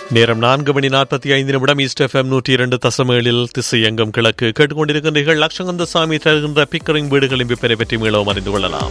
நேரம் நான்கு மணி நாற்பத்தி ஐந்து நிமிடம் ஈஸ்ட் எஃப்எம் நூற்றி இரண்டு தசமேழில் திசை எங்கும் கிழக்கு கேட்டுக்கொண்டிருக்கின்றீர்கள் லட்சங்கந்த சாமி தருகின்ற பிக்கரிங் வீடுகளின் விற்பனை பற்றி மீளவும் அறிந்து கொள்ளலாம்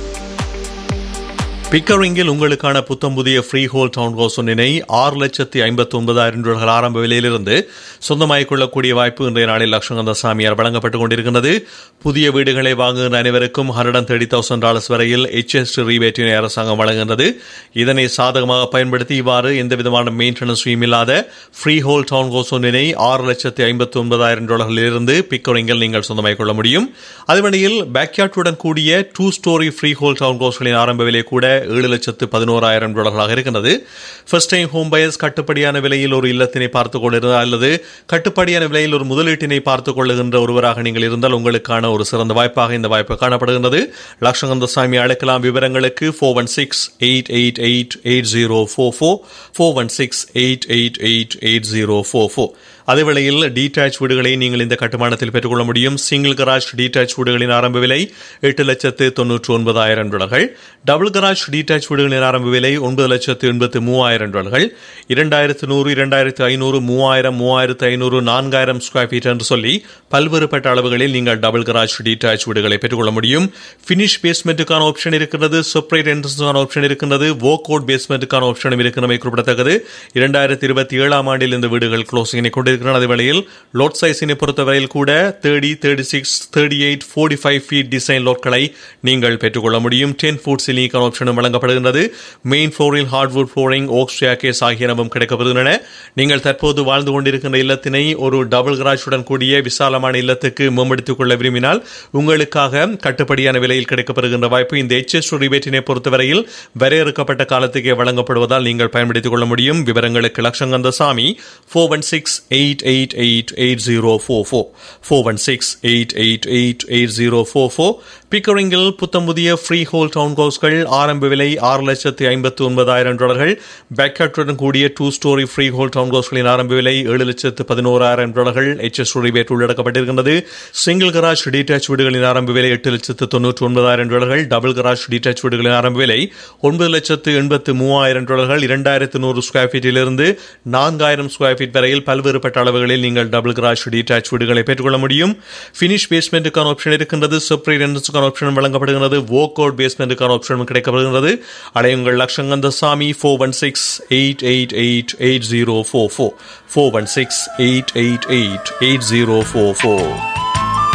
பிக்கரிங்கில் உங்களுக்கான புத்தம் புதிய ஃப்ரீ ஹோல் டவுன் ஹவுஸ் ஒன்றினை ஆறு லட்சத்தி ஐம்பத்தி ஒன்பதாயிரம் ரூபாய்கள் ஆரம்ப விலையிலிருந்து சொந்தமாகிக் கொள்ளக்கூடிய வாய்ப்பு இன்றைய நாளில் லட்சங்கந்த சாமியார் வழங்கப்பட்டுக் கொண்டிருக்கிறது புதிய வீடுகளை வாங்குகின்ற அனைவருக்கும் hundred and thirty thousand dollars வரையில் எச்எஸ் ரீபேட்டினை அரசாங்கம் வழங்குகின்றது இதனை சாதகமாக பயன்படுத்தி இவ்வாறு எந்த விதமான மெயின்டெனன்ஸையும் இல்லாத ஃப்ரீ ஹோல் டவுன் ஹவுஸ் ஒன்றினை ஆறு லட்சத்தி ஐம்பத்தி ஒன்பதாயிரம் டாலர்களிலிருந்து பிக்கரிங்கில் நீங்கள் சொந்தமாகிக் கொள்ள முடியும் அதேவேளையில் பேக்யார்டுடன் கூடிய two story freehold town ஹவுஸ்களின் ஆரம்ப விலை கூட ஏழு லட்சத்து பதினோராயிரம் டாலர்களாக இருக்கின்றது ஃபர்ஸ்ட் டைம் ஹோம் பயர்ஸ் கட்டுப்படியான விலையில் ஒரு இல்லத்தினை பார்த்துக் கொண்டிருந்தால் அல்லது கட்டுப்படியான விலையில் ஒரு முதலீட்டினை பார்த்துக் கொள்ளுகின்ற ஒருவராக நீங்கள் இருந்தால் உங்களுக்கான ஒரு சிறந்த வாய்ப்பாக இந்த வாய்ப்பு காணப்படுகின்றது லட்சங்கந்த சாமி அழைக்கலாம் விவரங்களுக்கு four one six eight eight eight eight zero four four four one six eight eight eight eight zero four four அதே வேளையில் டீடாச் வீடுகளை நீங்கள் இந்த கட்டுமானத்தில் பெற்றுக்கொள்ள முடியும் சிங்கிள் கராஜ் டீடாச் வீடுகளின் ஆரம்ப விலை எட்டு லட்சத்து தொன்னூற்று ஒன்பதாயிரம் டாலர்கள் டபுள் கராஜ் டீடாச் வீடுகளின் ஆரம்ப விலை ஒன்பது லட்சத்து எண்பத்து மூவாயிரம் டாலர்கள் இரண்டாயிரத்து நூறு இரண்டாயிரத்து ஐநூறு மூவாயிரம் மூவாயிரத்து ஐநூறு நான்காயிரம் ஸ்கொயர் ஃபீட் என்று சொல்லி பல்வேறுபட்ட அளவுகளில் நீங்கள் டபுள் கராஜ் டீடாச் வீடுகளை பெற்றுக்கொள்ள முடியும் பினிஷ் பேஸ்மெண்ட்டுக்கான ஆப்ஷன் இருக்கிறது செப்பரேட் என்ட்ரன்ஸுக்கான ஆப்ஷன் இருக்கின்றது வோக் அவுட் பேஸ்மெண்ட்டுக்கான ஆப்ஷனும் இருக்கிறமை குறிப்பிடத்தக்கது இரண்டாயிரத்தி இருபத்தி ஏழாம் ஆண்டில் இந்த வீடுகள் க்ளோசிங்கினை கொண்டு இருக்கிற அதே வேளையில் லோட் சைஸினை பொறுத்தவரையில் கூட thirty thirty six thirty eight forty five feet design லோட்களை நீங்கள் பெற்றுக்கொள்ள முடியும் டென் ஃபுட் சிலிக்கான ஆப்ஷனும் வழங்கப்படுகின்றது மெயின் ஃப்ளோரில் ஹார்ட்வுட் ஃப்ளோரிங் ஓக் ஸ்டாக்கேஸ் ஆகியனவும் கிடைக்கப்படுகின்றன நீங்கள் தற்போது வாழ்ந்து கொண்டிருக்கின்ற இல்லத்தினை ஒரு டபுள் கராஜுடன் கூடிய விசாலமான இல்லத்துக்கு மேம்படுத்திக் கொள்ள விரும்பினால் உங்களுக்காக கட்டுப்படியான விலையில் கிடைக்கப்படுகின்ற வாய்ப்பு இந்த எச்எஸ் ரிபேட்டினை பொறுத்தவரையில் வரையறுக்கப்பட்ட காலத்துக்கே வழங்கப்படுவதால் நீங்கள் பயன்படுத்திக் கொள்ள முடியும் விவரங்களுக்கு லட்சங்கந்த சாமி four one six eight eight eight eight zero four four four one six eight eight eight eight zero four four பிக்கரிங்கில் புத்தம் புதிய ஃப்ரீ ஹோல் டவுன் ஹவுஸ்கள் ஆரம்ப விலை ஆறு லட்சத்து ஐம்பத்து ஒன்பதாயிரம் டாலர்கள் பேக்கட்டுடன் கூடிய two story freehold town ஹவுஸ்களின் ஆரம்ப விலை ஏழு லட்சத்து பதினோராயிரம் டாலர்கள் எச்எஸ் ரிபேட் உள்ளடக்கப்பட்டிருக்கின்றது சிங்கிள் கராஜ் டீடாச் வீடுகளின் ஆரம்ப விலை எட்டு லட்சத்து தொன்னூற்று ஒன்பதாயிரம் டாலர்கள் டபுள் கராஜ் டீடாச் வீடுகளின் ஆரம்ப விலை ஒன்பது லட்சத்து எண்பத்து மூவாயிரம் டாலர்கள் இரண்டாயிரத்து நூறு ஸ்கொயர் ஃபீட்டிலிருந்து நான்காயிரம் ஸ்கொயர் ஃபீட் வரையில் பல்வேறுபட்ட அளவுகளில் நீங்கள் டபுள் கிராஷ் டீடாச் வீடுகளை பெற்றுக்கொள்ள முடியும் பினிஷ் பேஸ்மெண்ட்டுக்கான ஆப்ஷன் இருக்கின்றது செப்பரேட் என்ட்ரன்ஸுக்கான ஆப்ஷன் வழங்கப்படுகிறது வோக் அவுட் பேஸ்மெண்ட்டுக்கான ஆப்ஷன் கிடைக்கப்படுகிறது அடையுங்கள் லட்சங்கந்த சாமி four one six eight eight eight eight zero four four four one six eight eight eight eight zero four four